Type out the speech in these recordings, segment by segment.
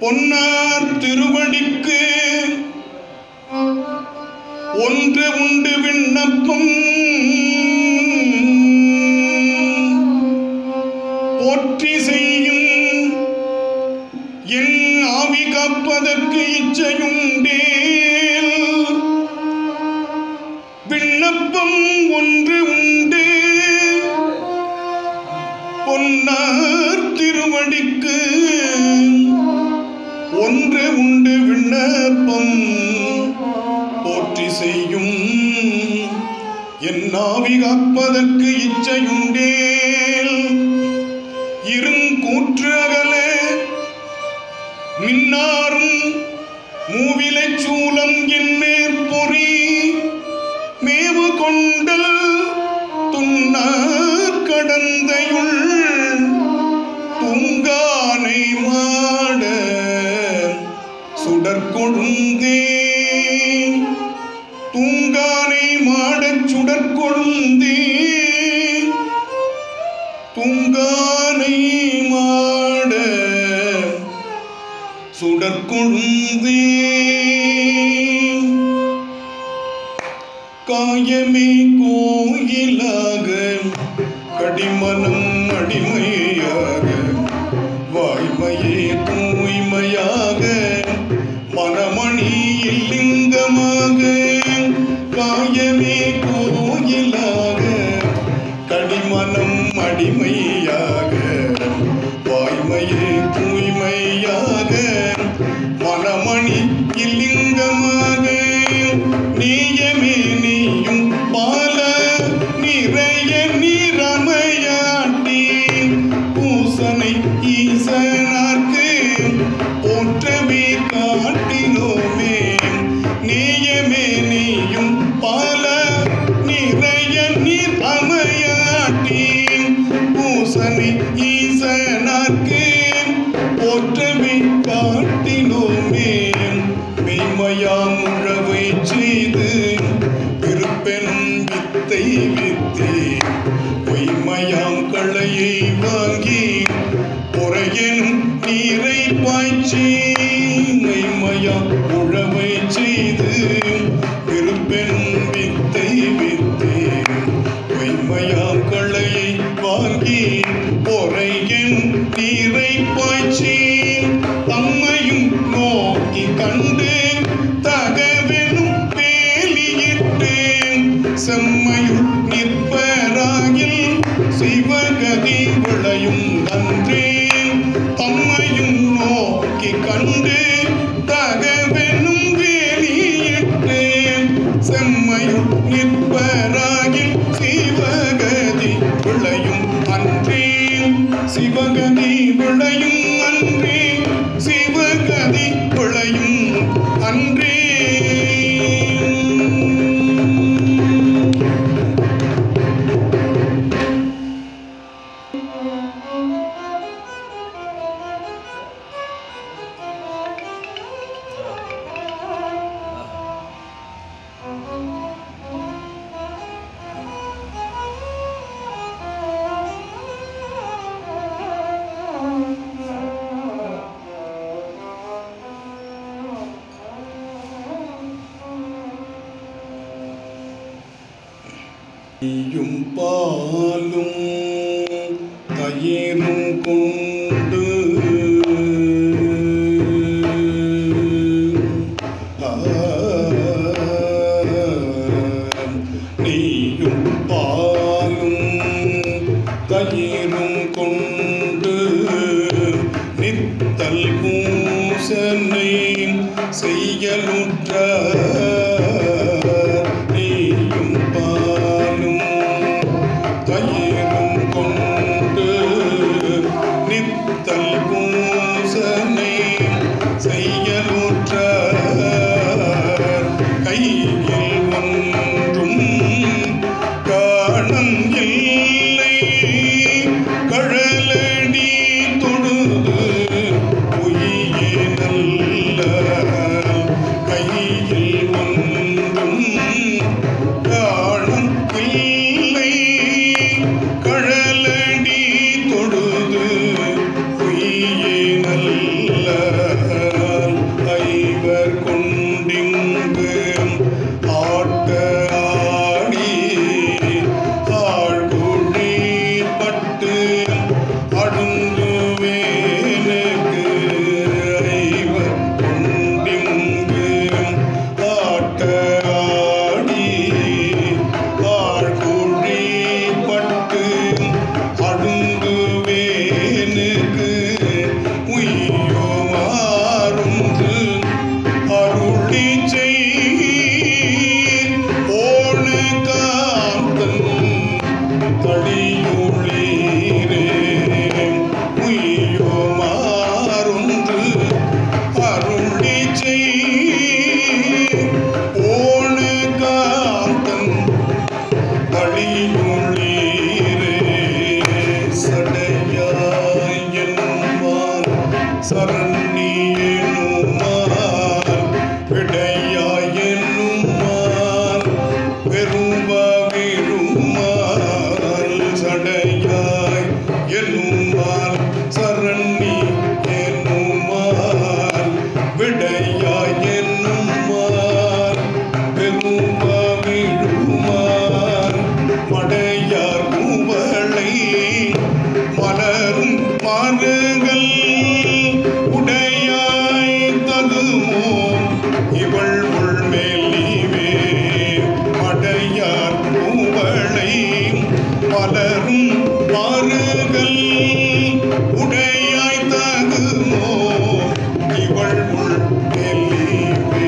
பொன்னார் திருவடிக்கு ஒன்று உண்டு விண்ணப்பம் போற்றி செய்யும் என் ஆவி காப்பதற்கு இச்சையுண்டேல் விண்ணப்பம் ஒன்று உண்டு பொன்னார் திருவடிக்கு ஒன்று உண்டு விண்ணப்பம் போற்றி செய்யும் என் ஆவி காப்பதற்கு இச்சையுண்டேல் இருங்கூற்று அகல மின்னாரும் மூவிலைச் சூலம் என் மேற்பொறி மேவு கொண்டல் துண்ணார் கடந்தையுள் துங்கானை மாட சுடற்கொழுந்தே தூங்கானை மாடச் சுடற்கொழுந்தே தூங்கானை மாட சுடற்கொழுந்தே காயமே கோயிலாக கடிமனம் அடிமையாக வாய்மையே தூய்மையாக மனமணியில் லிங்கமாக காயமே கோயிலாக கடிமனம் அடிமையாக வாய்மையே தூய்மையாக மனமணி இல்லிங்கமாக நீயமே நீயும் பால நிறைய நிறமையாட்டி பூசனை ஈசனார்க்கு போற்றவே காட்டினோமே நீயமே நீயும் பால நிறைய நீர் அமையாட்டி பூசனை ஈசனார்க்கு போற்றவே காட்டினோமே மெய்மையாம் உழவை செய்து இருப்பெனும் வித்தை வித்தே பொய்மையாம் களையை வாங்கி பொறையெனும் நீரை பாய்ச்சி மெய்மையாம் உழவை செய்து இருப்பெனும் வித்தை வித்தே பொய்மையாம் களையை வாங்கி பொறையன் நீரை பாய்ச்சி தம்மையும் நோக்கி கண்டு தகவெனும் வேலியிட்டு செம்மையுள் நிற்பராகில் சிவகதி விளையும் நன்றே தம்மையும் நோக்கி கண்டு தகவெனும் வேலியிட்டு செம்மையுள் நிற்பராகில் சிவகதி விளையும் அன்றே சிவகதி விளையும் அன்றே சிவகதி விளையும் அன்றே நீயும் பாலும் தயிரும் கொண்டு ஆ, நீயும் பாலும் தயிரும் கொண்டு நித்தல் பூசனை செய்யலுற்ற நீயும் பாலும் தயிரும் கொண்டு நித்தல் பூசனை செய்யலுற்ற கையில் ஒன்றும் காணம் இல்லை கழலடி தொழுது பொய்யே நல்ல கையில் ஒன்றும் சரண்யனுமால் விடையாய் என்னுமால் பெருவாவிருமால் சடையாய் என்னுமால் சரண்ணி என்னுமால் விடையாய் என்னுமால் பெருவாவிருமால் மடையார் குவளை மலரும் மாறுகள் உடையாய் தகுமோ இவள் உள்மேலிவே மடையார் பூவளை மலரும் மாறுகள் உடையாய் தகுமோ இவள் உள்மேலிவே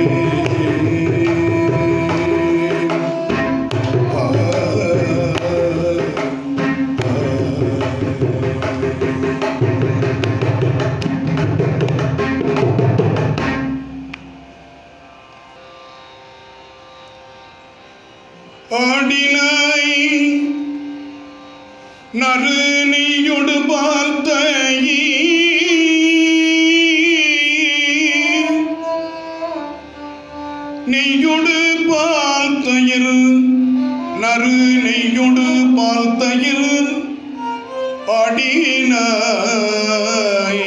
ஆடினாய் நறு நெய்யொடு பார்த்தாயி நெய்யொடு பால் தயிர் நறு நெய்யொடு பால் தயிர் ஆடினாய்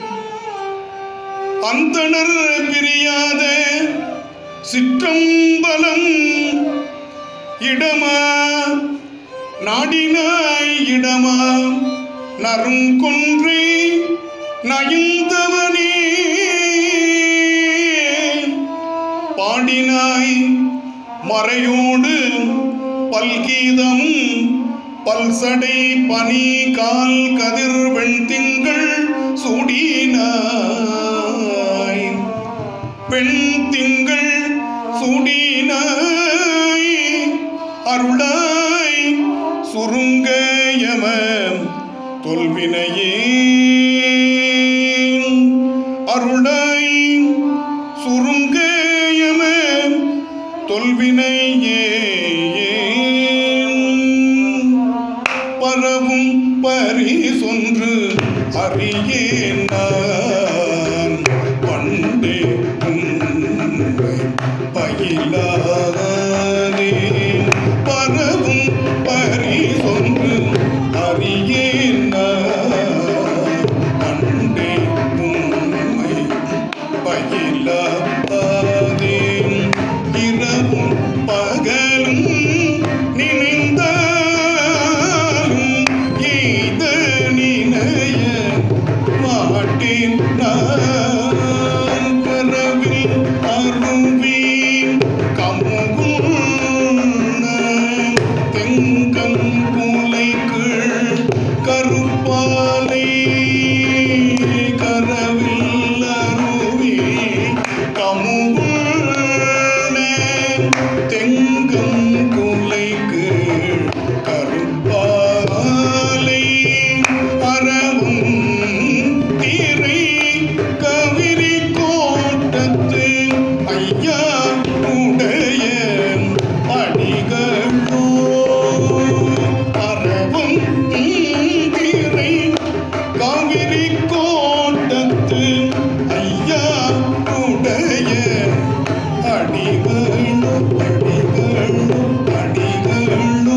அந்தணர் பிரியாத சிற்றம்பலம் இடமா நாடினாய் இடமா நறுங்கொன்றே நயுந்தவனே பாடினாய் மறையோடு பல்கீதமும் பல்சடை பனி கால் கதிர் வெண்திங்கள் சூடினாய் பெண் திங்கள் சூடினாய் அருளாய் சுருங்கயம தொல்வினையே அருளாய் சுருங்கயம தொல்வினையே பரவும் பரிசொன்று அறியேன் நான் பண்டே உண்மை பயிலாதே பரவும் பரிசொன்று அறியேன் நான் பண்டே உண்மை பயிலாதே இரவும் பகலும் நினைந்தாலும் எய்த நினைய மாட்டேன் நான் கரவில் அருவி கமுகுண்ண தெங்கம் குலைக்குள் கருப்பாலை கரவில் அருவி கமுகுண்ண தெங்கம் குலைக்கு கருப்பாலை அறவும் திரை கவிரி கோட்டத்து ஐயா உடைய அடிகளோ அறவும் திரை காவிரி கோட்டத்து ஐயா உடைய அடிகளோ அடிகளோ அடிகளோ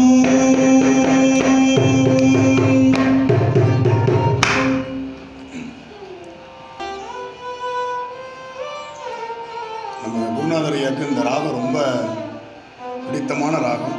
நம்ம குருநாதர் ஐயாக்கு இந்த ராகம் ரொம்ப பிடித்தமான ராகம்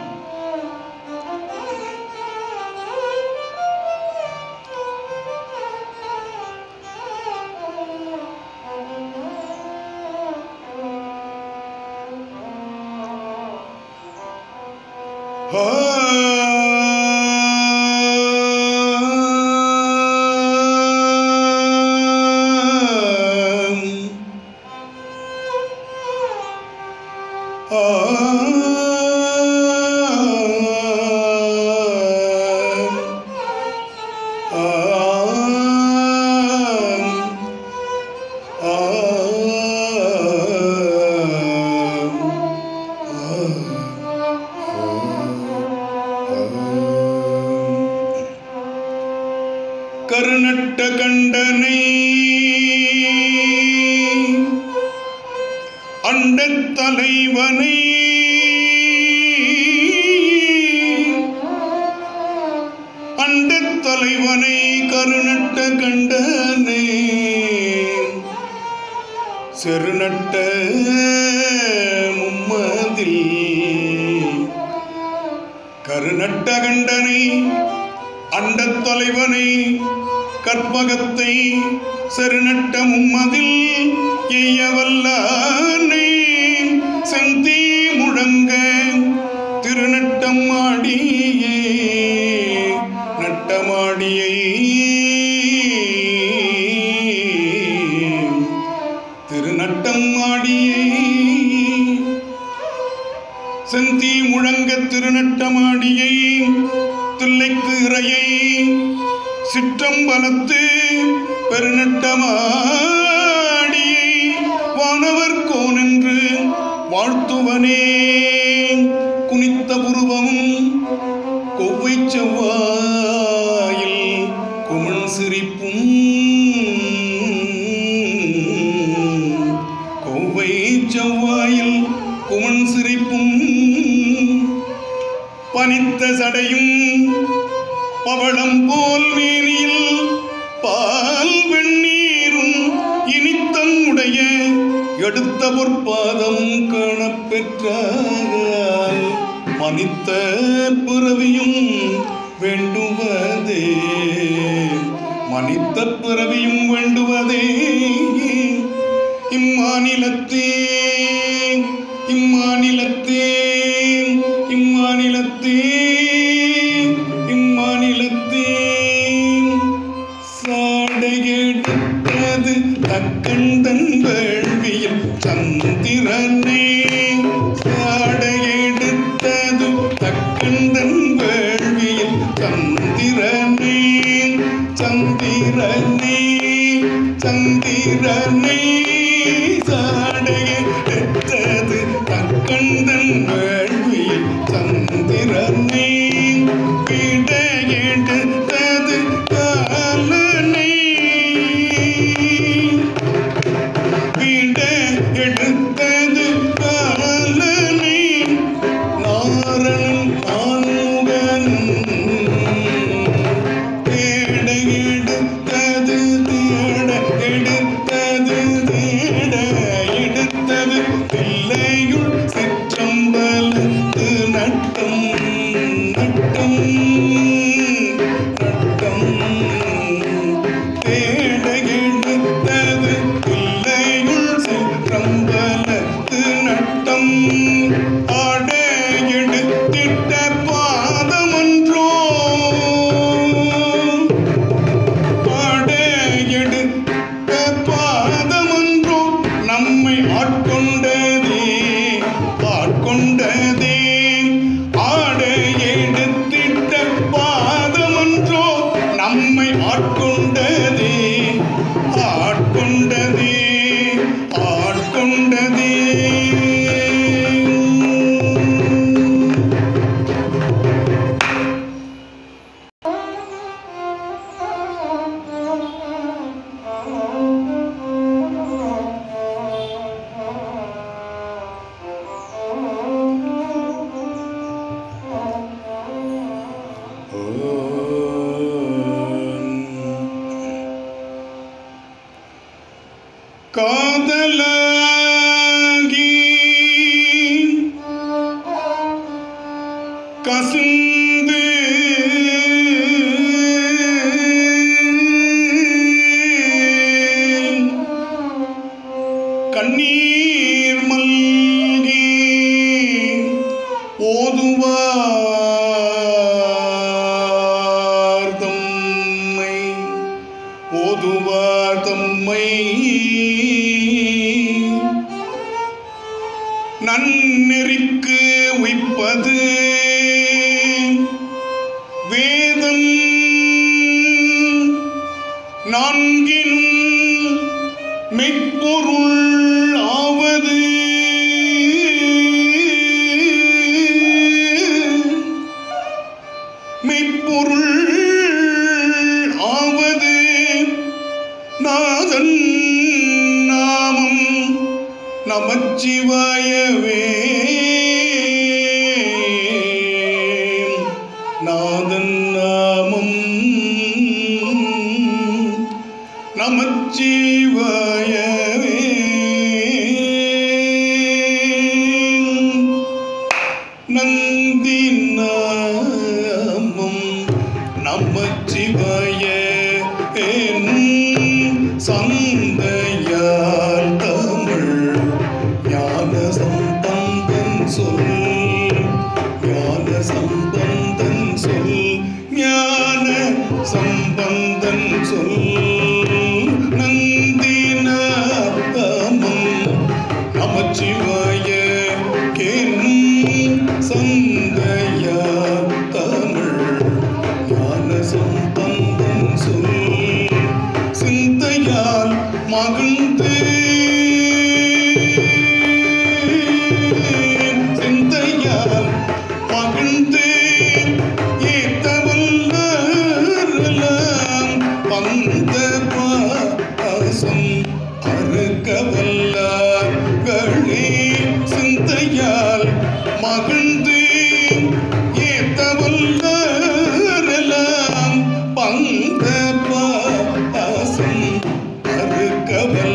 கருநட்ட கண்டனை அண்டத் தலைவனை அண்டத் தலைவனை கருநட்ட கண்டனே செருநட்ட மும்மதில் கருநட்ட கண்டனை அண்டத் தலைவனை கற்பகத்தை செருநட்ட மும்மதில் எய்யவல்லானே செந்தி முழங்க திருநட்டம் ஆடியே நட்டமாடியை திருநட்டம் ஆடியை செந்தி முழங்க திருநட்டமாடியை தில்லைக்கு இறையை சிற்றம்பலத்து பெருநட்டமாடியை வானவர் கோனென்று வாழ்த்துவனே குனித்த புருவமும் கொவ்வை செவ்வாயில் குமண் சிரிப்பும் கொவ்வை செவ்வாயில் குமண் சிரிப்பும் பனித்த சடையும் பவளம் போல் மேனியில் பால் வெண்ணீரும் இனித்தம் உடைய எடுத்த பொற்பாதம் காணப்பெற்றால் மனித்த பிறவியும் வேண்டுவதே மனித்த பிறவியும் வேண்டுவதே இம்மாநிலத்தே இம்மாநிலத்தே இம்மாநிலத்தே இம்மாநிலத்தே சாடையெடுத்தது தக்கந்தன் வேள்வியில் சந்திரனே சாடையெடுத்தது தக்கந்தன் வேள்வியில் சந்திரனே சந்திரனே சந்திரனே சாடையெடுத்தது தக்கந்தன் வேள்வியில் சந்திரனே விடையெடுத்தது காலனே விட எடுத்தது காலனே நாரணன் ஆண்முகனும் தேட எடுத்தது தேட எடுத்தது தேட எடுத்தது பிள்ளையுள் சிற்றம்பலத்து நட்டம் நட்டம் நட்டம் தேட எடுத்தது பிள்ளையுள் சிற்றம்பலத்து நட்டம் ஆட எடுத்திட்ட பாதமன்றோ பாட எடுத்த பாதமன்றோ நம்மை ஆட்கொண்டதே ஆட்கொண்டதே ஆட எடுத்திட்ட பாதமன்றோ நம்மை ஆட்கொண்டதே ஆட்கொண்டதே ஆட்கொண்டதே காதலாகி கசிந்து கண்ணீர் மல்கி ஓதுவார் தம்மை ஓதுவார் தம்மை நன்னெறிக்கு உய்ப்பது வேதம் நான்கினும் மெய்ப்பொருள் ஆவது மெய்ப்பொருள் ஆவது நாதன் நாமம் நமச்சிவாயவே நாதன் நாமம் நமச்சிவாயவே நந்தி நாமம் நமச்சிவாய சந்தையால் தமிழ் ஞான சம்பந்தன் சொல் ஞான சம்பந்தன் சொல் ஞான சம்பந்தன் சொல் நந்தினாமம் நமச்சிவாய கேனும் சந்தையா தமிழ் ஞான சம்பந்தன் சொல் சிந்தையால் மகிழ்ந்து சிந்தையால் மகிழ்ந்து ஏத்தவல்லாம் பந்த பாசம் அறுக்க வல்லார்களே சிந்தையால் மகிழ்ந்து ஏத்தவல்லாம் பந்த பாசம் அறுக்க வல்ல